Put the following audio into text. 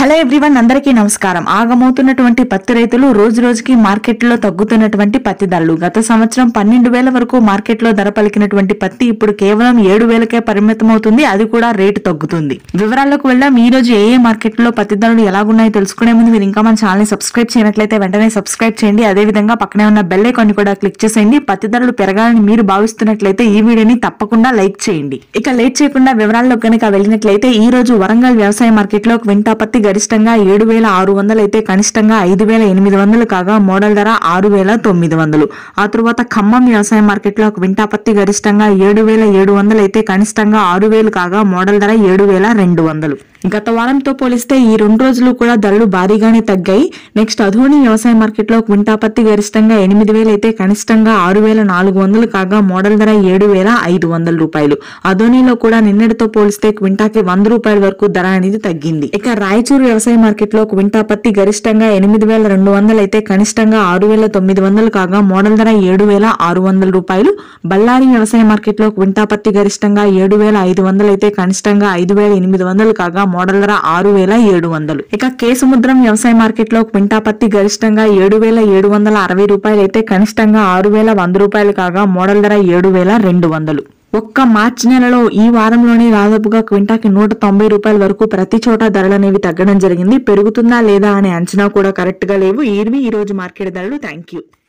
hello everyone అందరికీ నమస్కారం ఆగమవుతున్నటువంటి పత్తి రైతులు రోజు రోజుకి మార్కెట్లో తగ్గుతున్నటువంటి పత్తి ధరలు గత సంవత్సరం పన్నెండు వేల వరకు మార్కెట్లో ధర పలికినటువంటి పత్తి ఇప్పుడు కేవలం ఏడు వేలకే పరిమితం అవుతుంది అది కూడా రేటు తగ్గుతుంది వివరాల్లోకి వెళ్దాం ఈ రోజు ఏ ఏ మార్కెట్లో పత్తి ధరలు ఎలాగున్నాయో తెలుసుకునే ముందు మీరు ఇంకా మన ఛానల్ ని సబ్స్క్రైబ్ చేయనట్లయితే వెంటనే సబ్స్క్రైబ్ చేయండి అదే విధంగా పక్కనే ఉన్న బెల్ ఐకాన్ ని కూడా క్లిక్ చేసేయండి పత్తి ధరలు పెరగాలని మీరు భావిస్తున్నట్లయితే ఈ వీడియోని తప్పకుండా లైక్ చేయండి ఇక లేట్ చేయకుండా వివరాల్లో కనుక వెళ్ళినట్లయితే ఈ రోజు వరంగల్ వ్యవసాయ మార్కెట్లో క్వింటా పత్తి గరిష్టంగా ఏడు వేల ఆరు వందలు అయితే కనిష్టంగా ఐదు వేల ఎనిమిది వందలు కాగా మోడల్ ధర ఆరు వేల తొమ్మిది వందలు ఆ తరువాత ఖమ్మం వ్యవసాయ మార్కెట్లో క్వింటా పత్తి గరిష్టంగా ఏడు వేల ఏడు వందలు అయితే కనిష్టంగా ఆరు వేలు కాగా మోడల్ ధర ఏడు వేల రెండు వందలు గత వారంతో పోలిస్తే ఈ రెండు రోజులు కూడా ధరలు భారీగానే తగ్గాయి నెక్స్ట్ అధోని వ్యవసాయ మార్కెట్లో క్వింటా పత్తి గరిష్టంగా ఎనిమిది వేలు అయితే కనిష్టంగా ఆరు వేల నాలుగు వందలు కాగా మోడల్ ధర ఏడు వేల ఐదు వందల రూపాయలు అధోనిలో కూడా నిన్నటితో పోలిస్తే క్వింటాకి వంద రూపాయల వరకు ధర అనేది తగ్గింది ఇక రాయచూరు వ్యవసాయ మార్కెట్లో క్వింటా పత్తి గరిష్టంగా ఎనిమిది వేల రెండు వందలు అయితే కనిష్టంగా ఆరు వేల తొమ్మిది వందలు కాగా మోడల్ ధర ఏడు వేల ఆరు వందల రూపాయలు బళ్ళారి వ్యవసాయ మార్కెట్లో క్వింటా పత్తి గరిష్టంగా ఏడు వేల ఐదు వందలు అయితే కనిష్టంగా ఐదు వేల ఎనిమిది వందలు కాగా మోడల్ ధర ఆరు వేల ఏడు వందలు ఇక కేసముద్రం వ్యవసాయ మార్కెట్లో క్వింటా పత్తి గరిష్టంగా ఏడు వేల ఏడు వందల అరవై రూపాయలు అయితే కనిష్టంగా ఆరు వేల వంద రూపాయలు కాగా మోడల్ ధర ఏడు వేల రెండు వందలు ఒక్క మార్చి నెలలో ఈ వారంలోనే దాదాపుగా క్వింటాకి నూట తొంభై రూపాయల వరకు ప్రతి చోట ధరలు అనేవి తగ్గడం జరిగింది పెరుగుతుందా లేదా అనే అంచనా కూడా కరెక్ట్ గా లేవు ఇవి ఈ రోజు మార్కెట్ ధరలు థ్యాంక్ యూ